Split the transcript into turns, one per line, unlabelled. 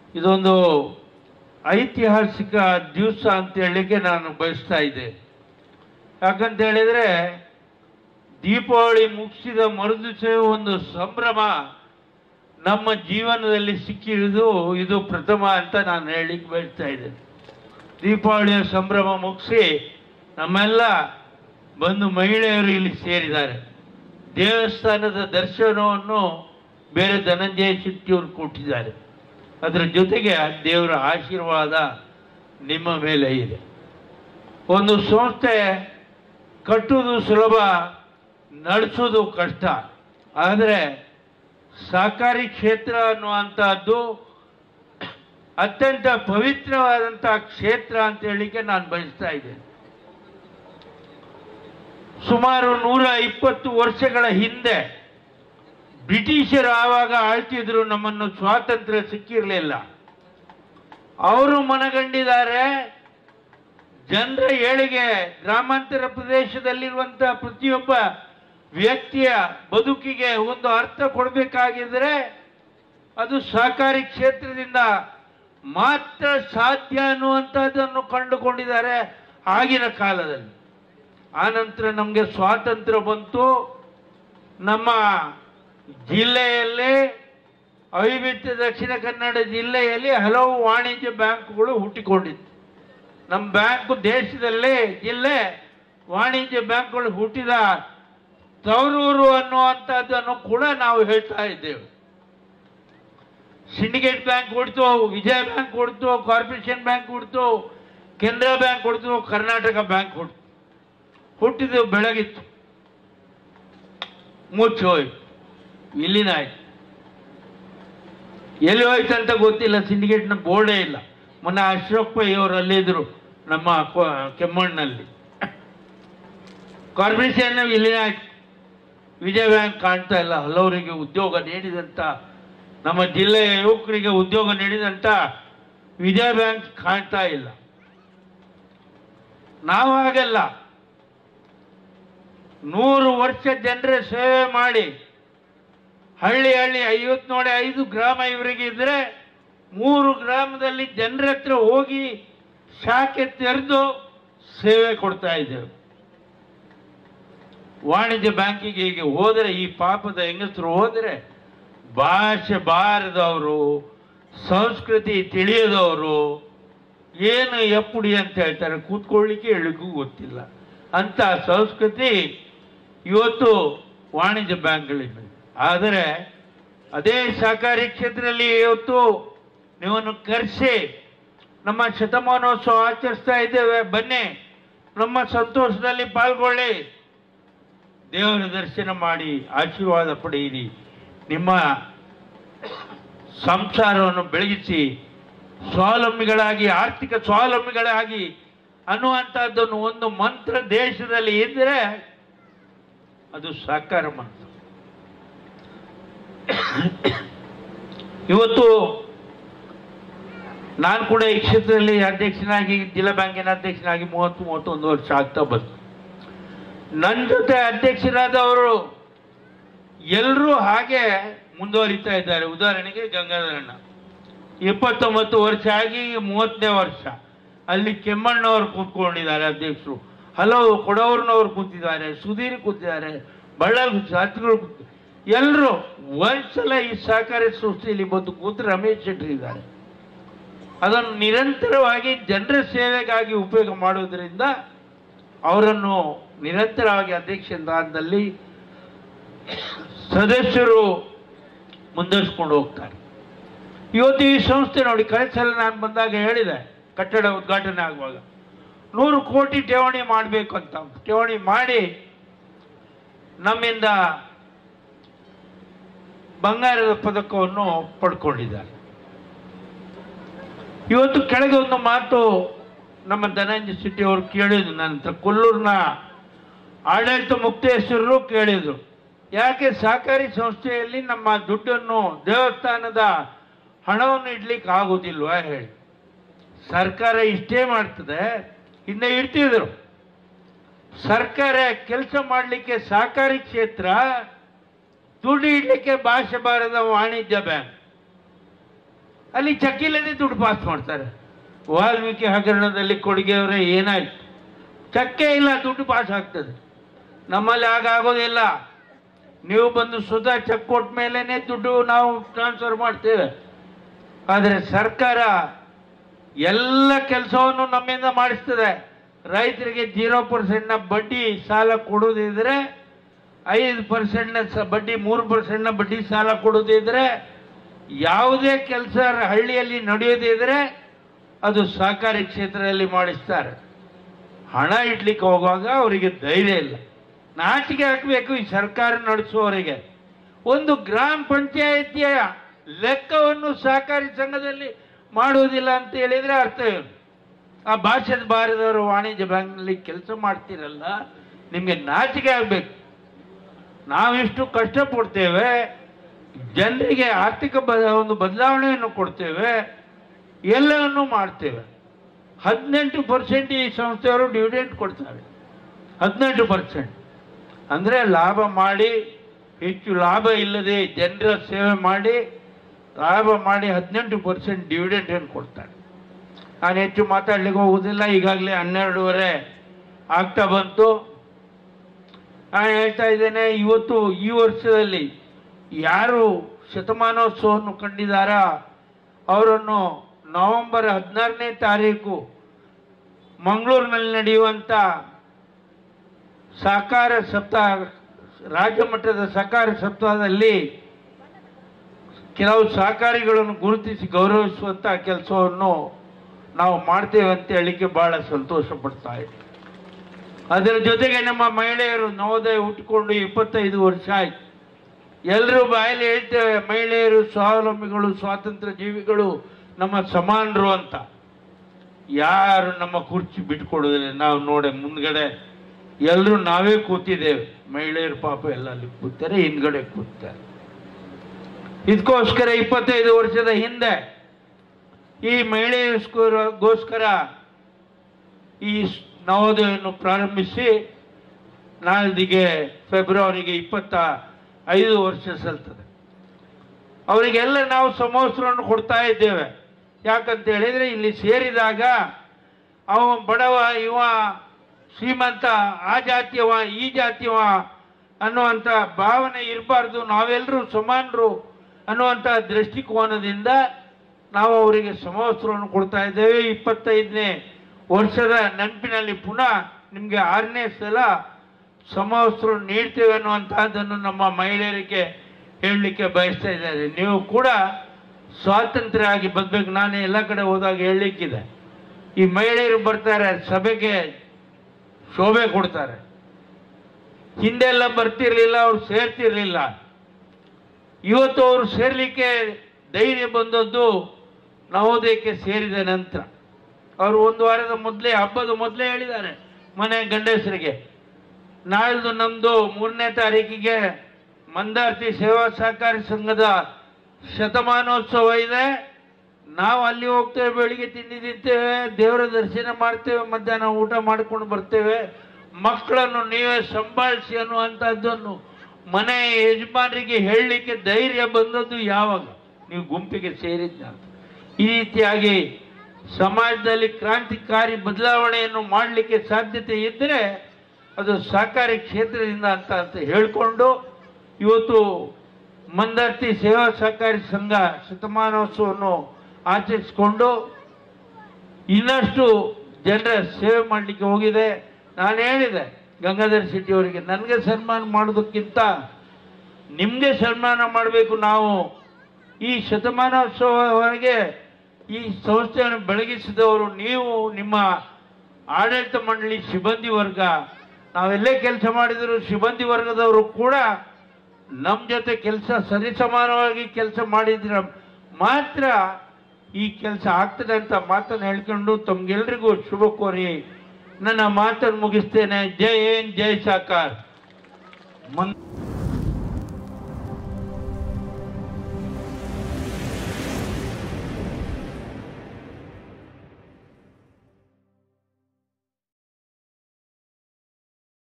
ಇದೊಂದು ಐತಿಹಾಸಿಕ ದಿವಸ ಅಂತ ಹೇಳಲಿಕ್ಕೆ ನಾನು ಬಯಸ್ತಾ ಇದ್ದೆ ಯಾಕಂತ ಹೇಳಿದರೆ ದೀಪಾವಳಿ ಮುಗಿಸಿದ ಮರುದಿವಸ ಒಂದು ಸಂಭ್ರಮ ನಮ್ಮ ಜೀವನದಲ್ಲಿ ಸಿಕ್ಕಿರುವುದು ಇದು ಪ್ರಥಮ ಅಂತ ನಾನು ಹೇಳಲಿಕ್ಕೆ ಬಯಸ್ತಾ ಇದ್ದೇನೆ ದೀಪಾವಳಿಯ ಸಂಭ್ರಮ ಮುಗಿಸಿ ನಮ್ಮೆಲ್ಲ ಬಂದು ಮಹಿಳೆಯರು ಇಲ್ಲಿ ಸೇರಿದ್ದಾರೆ ದೇವಸ್ಥಾನದ ದರ್ಶನವನ್ನು ಬೇರೆ ಧನಂಜಯ ಶೆಟ್ಟಿಯವರು ಕೊಟ್ಟಿದ್ದಾರೆ ಅದರ ಜೊತೆಗೆ ಆ ದೇವರ ಆಶೀರ್ವಾದ ನಿಮ್ಮ ಮೇಲೆ ಇದೆ ಒಂದು ಸಂಸ್ಥೆ ಕಟ್ಟುವುದು ಸುಲಭ ನಡೆಸೋದು ಕಷ್ಟ ಆದರೆ ಸಹಕಾರಿ ಕ್ಷೇತ್ರ ಅನ್ನುವಂಥದ್ದು ಅತ್ಯಂತ ಪವಿತ್ರವಾದಂಥ ಕ್ಷೇತ್ರ ಅಂತ ಹೇಳಲಿಕ್ಕೆ ನಾನು ಬಯಸ್ತಾ ಇದ್ದೇನೆ ಸುಮಾರು ನೂರ ಇಪ್ಪತ್ತು ವರ್ಷಗಳ ಹಿಂದೆ ಬ್ರಿಟಿಷರು ಆವಾಗ ಆಳ್ತಿದ್ರು ನಮ್ಮನ್ನು ಸ್ವಾತಂತ್ರ್ಯ ಸಿಕ್ಕಿರಲಿಲ್ಲ ಅವರು ಮನಗಂಡಿದ್ದಾರೆ ಜನರ ಏಳಿಗೆ ಗ್ರಾಮಾಂತರ ಪ್ರದೇಶದಲ್ಲಿರುವಂತಹ ಪ್ರತಿಯೊಬ್ಬ ವ್ಯಕ್ತಿಯ ಬದುಕಿಗೆ ಒಂದು ಅರ್ಥ ಕೊಡಬೇಕಾಗಿದ್ರೆ ಅದು ಸಹಕಾರಿ ಕ್ಷೇತ್ರದಿಂದ ಮಾತ್ರ ಸಾಧ್ಯ ಅನ್ನುವಂಥದ್ದನ್ನು ಕಂಡುಕೊಂಡಿದ್ದಾರೆ ಆಗಿನ ಕಾಲದಲ್ಲಿ ಆನಂತರ ನಮಗೆ ಸ್ವಾತಂತ್ರ್ಯ ಬಂತು ನಮ್ಮ ಜಿಲ್ಲೆಯಲ್ಲಿ ಅವಿಭಕ್ತ ದಕ್ಷಿಣ ಕನ್ನಡ ಜಿಲ್ಲೆಯಲ್ಲಿ ಹಲವು ವಾಣಿಜ್ಯ ಬ್ಯಾಂಕ್ಗಳು ಹುಟ್ಟಿಕೊಂಡಿತ್ತು ನಮ್ಮ ಬ್ಯಾಂಕು ದೇಶದಲ್ಲೇ ಜಿಲ್ಲೆ ವಾಣಿಜ್ಯ ಬ್ಯಾಂಕ್ಗಳು ಹುಟ್ಟಿದ ತವರೂರು ಅನ್ನುವಂಥದ್ದನ್ನು ಕೂಡ ನಾವು ಹೇಳ್ತಾ ಇದ್ದೇವೆ ಸಿಂಡಿಕೇಟ್ ಬ್ಯಾಂಕ್ ಕೊಡ್ತು ವಿಜಯ ಬ್ಯಾಂಕ್ ಕೊಡ್ತು ಕಾರ್ಪೊರೇಷನ್ ಬ್ಯಾಂಕ್ ಕೊಡ್ತು ಕೆನರಾ ಬ್ಯಾಂಕ್ ಕೊಡ್ತು ಕರ್ನಾಟಕ ಬ್ಯಾಂಕ್ ಕೊಡ್ತು ಹುಟ್ಟಿದ್ದು ಬೆಳಗಿತ್ತು ಮುಚ್ಚಿ ಹೋಯ್ತು ವಿಲೀನ ಆಯ್ತು ಎಲ್ಲಿ ಹೋಯ್ತು ಅಂತ ಗೊತ್ತಿಲ್ಲ ಸಿಂಡಿಕೇಟ್ನ ಬೋರ್ಡೇ ಇಲ್ಲ ಮೊನ್ನೆ ಅಶೋಕ್ ಪೈ ಅವರು ಅಲ್ಲಿದ್ರು ನಮ್ಮ ಕೊ- ಕೆಮ್ಮಣ್ಣಲ್ಲಿ ಕಾರ್ಪೊರೇಷನ್ ವಿಲೀನ ಆಯ್ತು ವಿಜಯ ಬ್ಯಾಂಕ್ ಕಾಣ್ತಾ ಇಲ್ಲ ಹಲವರಿಗೆ ಉದ್ಯೋಗ ನೀಡಿದಂಥ ನಮ್ಮ ಜಿಲ್ಲೆಯ ಯುವಕರಿಗೆ ಉದ್ಯೋಗ ನೀಡಿದಂಥ ವಿಜಯ ಬ್ಯಾಂಕ್ ಕಾಣ್ತಾ ಇಲ್ಲ ನಾವು ಹಾಗಲ್ಲ ನೂರು ವರ್ಷ ಜನರ ಸೇವೆ ಮಾಡಿ ಹಳ್ಳಿ ಹಳ್ಳಿ ಐವತ್ತು ನೋಡಿ ಐದು ಗ್ರಾಮ ಇವರಿಗೆ ಇದ್ರೆ ಮೂರು ಗ್ರಾಮದಲ್ಲಿ ಜನರ ಹತ್ರ ಹೋಗಿ ಶಾಖೆ ತೆರೆದು ಸೇವೆ ಕೊಡ್ತಾ ಇದ್ದೇವೆ ವಾಣಿಜ್ಯ ಬ್ಯಾಂಕಿಗೆ ಈಗ ಹೋದರೆ ಈ ಪಾಪದ ಹೆಂಗಸರು ಹೋದರೆ ಭಾಷೆ ಬಾರದವರು ಸಂಸ್ಕೃತಿ ತಿಳಿಯದವರು ಏನು ಎಪ್ಪುಡಿ ಅಂತ ಹೇಳ್ತಾರೆ ಕೂತ್ಕೊಳ್ಳಿಕ್ಕೆ ಹೇಳಿಗೂ ಗೊತ್ತಿಲ್ಲ ಅಂತ ಸಂಸ್ಕೃತಿ ಇವತ್ತು ವಾಣಿಜ್ಯ ಬ್ಯಾಂಕ್ಗಳಿವೆ ಆದರೆ ಅದೇ ಸಹಕಾರಿ ಕ್ಷೇತ್ರದಲ್ಲಿ ಇವತ್ತು ನೀವನ್ನು ಕರೆಸಿ ನಮ್ಮ ಶತಮಾನೋತ್ಸವ ಆಚರಿಸ್ತಾ ಇದ್ದೇವೆ ಬನ್ನಿ ನಮ್ಮ ಸಂತೋಷದಲ್ಲಿ ಪಾಲ್ಗೊಳ್ಳಿ ದೇವರ ದರ್ಶನ ಮಾಡಿ ಆಶೀರ್ವಾದ ಪಡೆಯಿರಿ ನಿಮ್ಮ ಸಂಸಾರವನ್ನು ಬೆಳಗಿಸಿ ಸ್ವಾವಲಂಬಿಗಳಾಗಿ ಆರ್ಥಿಕ ಸ್ವಾವಲಂಬಿಗಳಾಗಿ ಅನ್ನುವಂಥದ್ದನ್ನು ಒಂದು ಮಂತ್ರ ದೇಶದಲ್ಲಿ ಇದ್ದರೆ ಅದು ಸಾಕಾರ ಮಂತ್ರ ಇವತ್ತು ನಾನು ಕೂಡ ಈ ಕ್ಷೇತ್ರದಲ್ಲಿ ಅಧ್ಯಕ್ಷನಾಗಿ ಜಿಲ್ಲಾ ಬ್ಯಾಂಕಿನ ಅಧ್ಯಕ್ಷನಾಗಿ ಮೂವತ್ತು ಮೂವತ್ತೊಂದು ವರ್ಷ ಆಗ್ತಾ ಬಂತು ನನ್ನ ಜೊತೆ ಅಧ್ಯಕ್ಷರಾದವರು ಎಲ್ಲರೂ ಹಾಗೆ ಮುಂದುವರಿತಾ ಇದ್ದಾರೆ ಉದಾಹರಣೆಗೆ ಗಂಗಾಧರಣ್ಣ ಇಪ್ಪತ್ತೊಂಬತ್ತು ವರ್ಷ ಆಗಿ ಮೂವತ್ತನೇ ವರ್ಷ ಅಲ್ಲಿ ಕೆಮ್ಮಣ್ಣವರು ಕೂತ್ಕೊಂಡಿದ್ದಾರೆ ಅಧ್ಯಕ್ಷರು ಹಲವು ಕೊಡವರ್ನವರು ಕೂತಿದ್ದಾರೆ ಸುಧೀರ್ ಕೂತಿದ್ದಾರೆ ಬಳ್ಳಾರಿ ಶಾಸಕರು ಕೂತಿ ಎಲ್ಲರೂ ಒಂದ್ಸಲ ಈ ಸಹಕಾರಿ ಸಂಸ್ಥೆಯಲ್ಲಿ ಬಂದು ಕೂತು ರಮೇಶ್ ಶೆಟ್ಟಿ ಇದ್ದಾರೆ ಅದನ್ನು ನಿರಂತರವಾಗಿ ಜನರ ಸೇವೆಗಾಗಿ ಉಪಯೋಗ ಮಾಡೋದ್ರಿಂದ ಅವರನ್ನು ನಿರಂತರವಾಗಿ ಅಧ್ಯಕ್ಷ ಸ್ಥಾನದಲ್ಲಿ ಸದಸ್ಯರು ಮುಂದುವರಿಸ್ಕೊಂಡು ಹೋಗ್ತಾರೆ ಇವತ್ತು ಈ ಸಂಸ್ಥೆ ನೋಡಿ ಕಳೆದ ಸಲ ನಾನು ಬಂದಾಗ ಹೇಳಿದೆ ಕಟ್ಟಡ ಉದ್ಘಾಟನೆ ಆಗುವಾಗ ನೂರು ಕೋಟಿ ಠೇವಣಿ ಮಾಡಬೇಕು ಅಂತ ಠೇವಣಿ ಮಾಡಿ ನಮ್ಮಿಂದ ಬಂಗಾರದ ಪದಕವನ್ನು ಪಡ್ಕೊಂಡಿದ್ದಾರೆ ಇವತ್ತು ಕೆಳಗೆ ಒಂದು ಮಾತು ನಮ್ಮ ಧನಂಜಯ ಶೆಟ್ಟಿ ಅವರು ಕೇಳಿದ್ರು ನನ್ನ ಹತ್ರ ಕೊಲ್ಲೂರಿನ ಆಡಳಿತ ಮುಕ್ತೇಶ್ವರರು ಕೇಳಿದ್ರು ಯಾಕೆ ಸಹಕಾರಿ ಸಂಸ್ಥೆಯಲ್ಲಿ ನಮ್ಮ ದುಡ್ಡನ್ನು ದೇವಸ್ಥಾನದ ಹಣವನ್ನು ಇಡ್ಲಿಕ್ಕೆ ಆಗೋದಿಲ್ವಾ ಹೇಳಿ ಸರ್ಕಾರ ಇಷ್ಟೇ ಮಾಡ್ತದೆ ಹಿಂದೆ ಇಡ್ತಿದ್ರು ಸರ್ಕಾರ ಕೆಲಸ ಮಾಡಲಿಕ್ಕೆ ಸಹಕಾರಿ ಕ್ಷೇತ್ರ ದುಡ್ಡು ಇಡ್ಲಿಕ್ಕೆ ಭಾಷೆ ಬಾರದ ವಾಣಿಜ್ಯ ಬ್ಯಾಂಕ್ ಅಲ್ಲಿ ಚೆಕ್ ಇಲ್ಲದೆ ದುಡ್ಡು ಪಾಸ್ ಮಾಡ್ತಾರೆ ವಾಲ್ಮೀಕಿ ಹಗರಣದಲ್ಲಿ ಕೊಡುಗೆಯವರೇ ಏನಾಯ್ತು ಚೆಕ್ಕೇ ಇಲ್ಲ ದುಡ್ಡು ಪಾಸ್ ಆಗ್ತದೆ ನಮ್ಮಲ್ಲಿ ಆಗೋದಿಲ್ಲ ನೀವು ಬಂದು ಸ್ವತಃ ಚೆಕ್ ಕೊಟ್ಟ ಮೇಲೇ ದುಡ್ಡು ನಾವು ಟ್ರಾನ್ಸ್ಫರ್ ಮಾಡ್ತೇವೆ ಆದರೆ ಸರ್ಕಾರ ಎಲ್ಲ ಕೆಲಸವನ್ನು ನಮ್ಮಿಂದ ಮಾಡಿಸ್ತದೆ ರೈತರಿಗೆ ಜೀರೋ ಪರ್ಸೆಂಟ್ನ ಬಡ್ಡಿ ಸಾಲ ಕೊಡೋದಿದ್ರೆ ಐದು ಪರ್ಸೆಂಟ್ನ ಸ ಬಡ್ಡಿ ಮೂರು ಪರ್ಸೆಂಟ್ನ ಬಡ್ಡಿ ಸಾಲ ಕೊಡೋದಿದ್ರೆ ಯಾವುದೇ ಕೆಲಸ ಹಳ್ಳಿಯಲ್ಲಿ ನಡೆಯೋದಿದ್ರೆ ಅದು ಸಹಕಾರಿ ಕ್ಷೇತ್ರದಲ್ಲಿ ಮಾಡಿಸ್ತಾರೆ ಹಣ ಇಡ್ಲಿಕ್ಕೆ ಹೋಗುವಾಗ ಅವರಿಗೆ ಧೈರ್ಯ ಇಲ್ಲ ನಾಟಿಗೆ ಹಾಕಬೇಕು ಈ ಸರ್ಕಾರ ನಡೆಸುವವರಿಗೆ ಒಂದು ಗ್ರಾಮ ಪಂಚಾಯಿತಿಯ ಲೆಕ್ಕವನ್ನು ಸಹಕಾರಿ ಸಂಘದಲ್ಲಿ ಮಾಡುವುದಿಲ್ಲ ಅಂತ ಹೇಳಿದ್ರೆ ಅರ್ಥ ಏನು ಆ ಭಾಷೆದ ಬಾರದವರು ವಾಣಿಜ್ಯ ಬ್ಯಾಂಕ್ನಲ್ಲಿ ಕೆಲಸ ಮಾಡ್ತೀರಲ್ಲ ನಿಮಗೆ ನಾಚಿಕೆ ಆಗಬೇಕು ನಾವಿಷ್ಟು ಕಷ್ಟಪಡ್ತೇವೆ ಜನರಿಗೆ ಆರ್ಥಿಕ ಬ ಒಂದು ಬದಲಾವಣೆಯನ್ನು ಕೊಡ್ತೇವೆ ಎಲ್ಲವನ್ನು ಮಾಡ್ತೇವೆ ಹದಿನೆಂಟು ಪರ್ಸೆಂಟ್ ಈ ಸಂಸ್ಥೆಯವರು ಡಿವಿಡೆಂಟ್ ಕೊಡ್ತಾರೆ ಹದಿನೆಂಟು ಪರ್ಸೆಂಟ್ ಅಂದರೆ ಲಾಭ ಮಾಡಿ ಹೆಚ್ಚು ಲಾಭ ಇಲ್ಲದೆ ಜನರ ಸೇವೆ ಮಾಡಿ ಲಾಭ ಮಾಡಿ ಹದಿನೆಂಟು ಪರ್ಸೆಂಟ್ ಡಿವಿಡೆಂಟನ್ನು ಕೊಡ್ತಾರೆ ನಾನು ಹೆಚ್ಚು ಮಾತಾಡ್ಲಿಕ್ಕೆ ಹೋಗುವುದಿಲ್ಲ ಈಗಾಗಲೇ ಹನ್ನೆರಡೂವರೆ ಆಗ್ತಾ ಬಂತು ನಾನು ಹೇಳ್ತಾ ಇದ್ದೇನೆ ಇವತ್ತು ಈ ವರ್ಷದಲ್ಲಿ ಯಾರು ಶತಮಾನೋತ್ಸವವನ್ನು ಕಂಡಿದಾರ ಅವರನ್ನು ನವೆಂಬರ್ ಹದಿನಾರನೇ ತಾರೀಕು ಮಂಗಳೂರಿನಲ್ಲಿ ನಡೆಯುವಂಥ ಸಹಕಾರ ಸಪ್ತಾಹ ರಾಜ್ಯ ಮಟ್ಟದ ಸಹಕಾರ ಸಪ್ತಾಹದಲ್ಲಿ ಕೆಲವು ಸಹಕಾರಿಗಳನ್ನು ಗುರುತಿಸಿ ಗೌರವಿಸುವಂಥ ಕೆಲಸವನ್ನು ನಾವು ಮಾಡ್ತೇವೆ ಅಂತ ಹೇಳಿಕ್ಕೆ ಬಹಳ ಸಂತೋಷ ಪಡ್ತಾ ಇದೆ ಅದರ ಜೊತೆಗೆ ನಮ್ಮ ಮಹಿಳೆಯರು ನವೋದಯ ಹುಟ್ಟುಕೊಂಡು ಇಪ್ಪತ್ತೈದು ವರ್ಷ ಆಯ್ತು ಎಲ್ಲರೂ ಬಾಯಲ್ಲಿ ಹೇಳ್ತೇವೆ ಮಹಿಳೆಯರು ಸ್ವಾವಲಂಬಿಗಳು ಸ್ವಾತಂತ್ರ್ಯ ಜೀವಿಗಳು ನಮ್ಮ ಸಮಾನರು ಅಂತ ಯಾರು ನಮ್ಮ ಕುರ್ಚಿ ಬಿಟ್ಕೊಡೋದಿಲ್ಲ ನಾವು ನೋಡಿ ಮುಂದ್ಗಡೆ ಎಲ್ಲರೂ ನಾವೇ ಕೂತಿದ್ದೇವೆ ಮಹಿಳೆಯರು ಪಾಪ ಎಲ್ಲ ಅಲ್ಲಿ ಕೂತಾರೆ ಹಿಂದ್ಗಡೆ ಕೂತಾರೆ ಇದಕ್ಕೋಸ್ಕರ ಇಪ್ಪತ್ತೈದು ವರ್ಷದ ಹಿಂದೆ ಈ ಮಹಿಳೆಯರಿಗೋಸ್ಕರ ಈ ಸ್- ನವೋದಯವನ್ನು ಪ್ರಾರಂಭಿಸಿ ನಾಳಿಗೆ ಫೆಬ್ರವರಿಗೆ ಇಪ್ಪತ್ತ ಐದು ವರ್ಷ ಸಲ್ತದೆ ಅವರಿಗೆಲ್ಲ ನಾವು ಸಮವಸ್ತ್ರವನ್ನು ಕೊಡ್ತಾ ಇದ್ದೇವೆ ಯಾಕಂತ ಹೇಳಿದ್ರೆ ಇಲ್ಲಿ ಸೇರಿದಾಗ ಅವ ಬಡವ ಇವ ಶ್ರೀಮಂತ ಆ ಜಾತಿಯವ ಈ ಜಾತಿಯವ ಅನ್ನುವಂಥ ಭಾವನೆ ಇರಬಾರ್ದು ನಾವೆಲ್ಲರೂ ಸಮಾನರು ಅನ್ನುವಂಥ ದೃಷ್ಟಿಕೋನದಿಂದ ನಾವು ಅವರಿಗೆ ಸಮವಸ್ತ್ರವನ್ನು ಕೊಡ್ತಾ ಇದ್ದೇವೆ ಇಪ್ಪತ್ತೈದನೇ ವರ್ಷದ ನೆನಪಿನಲ್ಲಿ ಪುನಃ ನಿಮಗೆ ಆರನೇ ಸಲ ಸಮವಸ್ತ್ರ ನೀಡ್ತೇವೆ ಅನ್ನುವಂತಹದ್ದನ್ನು ನಮ್ಮ ಮಹಿಳೆಯರಿಗೆ ಹೇಳಲಿಕ್ಕೆ ಬಯಸ್ತಾ ಇದ್ದಾರೆ ನೀವು ಕೂಡ ಸ್ವಾತಂತ್ರ್ಯ ಆಗಿ ಬದಬೇಕು ನಾನು ಎಲ್ಲ ಕಡೆ ಹೋದಾಗ ಹೇಳಲಿಕ್ಕಿದೆ ಈ ಮಹಿಳೆಯರು ಬರ್ತಾರೆ ಸಭೆಗೆ ಶೋಭೆ ಕೊಡ್ತಾರೆ ಹಿಂದೆಲ್ಲ ಬರ್ತಿರ್ಲಿಲ್ಲ ಅವ್ರು ಸೇರ್ತಿರ್ಲಿಲ್ಲ ಇವತ್ತು ಅವರು ಸೇರ್ಲಿಕ್ಕೆ ಧೈರ್ಯ ಬಂದದ್ದು ನವೋದಯಕ್ಕೆ ಸೇರಿದ ನಂತರ ಅವರು ಒಂದು ವಾರದ ಮೊದಲೇ ಹಬ್ಬದ ಮೊದಲೇ ಹೇಳಿದ್ದಾರೆ ಮನೆ ಗಂಡಸರಿಗೆ ನಾಳ್ದು ನಮ್ಮದು ಮೂರನೇ ತಾರೀಕಿಗೆ ಮಂದಾರ್ತಿ ಸೇವಾ ಸಹಕಾರಿ ಸಂಘದ ಶತಮಾನೋತ್ಸವ ಇದೆ ನಾವು ಅಲ್ಲಿ ಹೋಗ್ತೇವೆ ಬೆಳಿಗ್ಗೆ ತಿಂಡಿ ತಿಂತೇವೆ ದೇವರ ದರ್ಶನ ಮಾಡ್ತೇವೆ ಮಧ್ಯಾಹ್ನ ಊಟ ಮಾಡ್ಕೊಂಡು ಬರ್ತೇವೆ ಮಕ್ಕಳನ್ನು ನೀವೇ ಸಂಭಾಳಿಸಿ ಅನ್ನುವಂಥದ್ದನ್ನು ಮನೆ ಯಜಮಾನರಿಗೆ ಹೇಳಲಿಕ್ಕೆ ಧೈರ್ಯ ಬಂದದ್ದು ಯಾವಾಗ ನೀವು ಗುಂಪಿಗೆ ಸೇರಿದ್ದ ಈ ರೀತಿಯಾಗಿ ಸಮಾಜದಲ್ಲಿ ಕ್ರಾಂತಿಕಾರಿ ಬದಲಾವಣೆಯನ್ನು ಮಾಡಲಿಕ್ಕೆ ಸಾಧ್ಯತೆ ಇದ್ದರೆ ಅದು ಸಹಕಾರಿ ಕ್ಷೇತ್ರದಿಂದ ಅಂತ ಅಂತ ಹೇಳಿಕೊಂಡು ಇವತ್ತು ಮಂದಾರ್ತಿ ಸೇವಾ ಸಹಕಾರಿ ಸಂಘ ಶತಮಾನೋತ್ಸವವನ್ನು ಆಚರಿಸಿಕೊಂಡು ಇನ್ನಷ್ಟು ಜನರ ಸೇವೆ ಮಾಡಲಿಕ್ಕೆ ಹೋಗಿದೆ ನಾನು ಹೇಳಿದೆ ಗಂಗಾಧರ್ ಶೆಟ್ಟಿ ಅವರಿಗೆ ನನಗೆ ಸನ್ಮಾನ ಮಾಡೋದಕ್ಕಿಂತ ನಿಮಗೆ ಸನ್ಮಾನ ಮಾಡಬೇಕು ನಾವು ಈ ಶತಮಾನೋತ್ಸವವರೆಗೆ ಈ ಸಂಸ್ಥೆಯನ್ನು ಬೆಳಗಿಸಿದವರು ನೀವು ನಿಮ್ಮ ಆಡಳಿತ ಮಂಡಳಿ ಸಿಬ್ಬಂದಿ ವರ್ಗ ನಾವೆಲ್ಲೇ ಕೆಲಸ ಮಾಡಿದರೂ ಸಿಬ್ಬಂದಿ ವರ್ಗದವರು ಕೂಡ ನಮ್ಮ ಜೊತೆ ಕೆಲಸ ಸರಿಸಮಾನವಾಗಿ ಕೆಲಸ ಮಾಡಿದ್ರೆ ಮಾತ್ರ ಈ ಕೆಲಸ ಆಗ್ತದೆ ಅಂತ ಮಾತನ್ನು ಹೇಳ್ಕೊಂಡು ತಮ್ಗೆಲ್ರಿಗೂ ಶುಭ ಕೋರಿ ನನ್ನ ಮಾತನ್ನು ಮುಗಿಸ್ತೇನೆ ಜೈ ಏನ್ ಜೈ ಸಾಕಾರ ಮನ್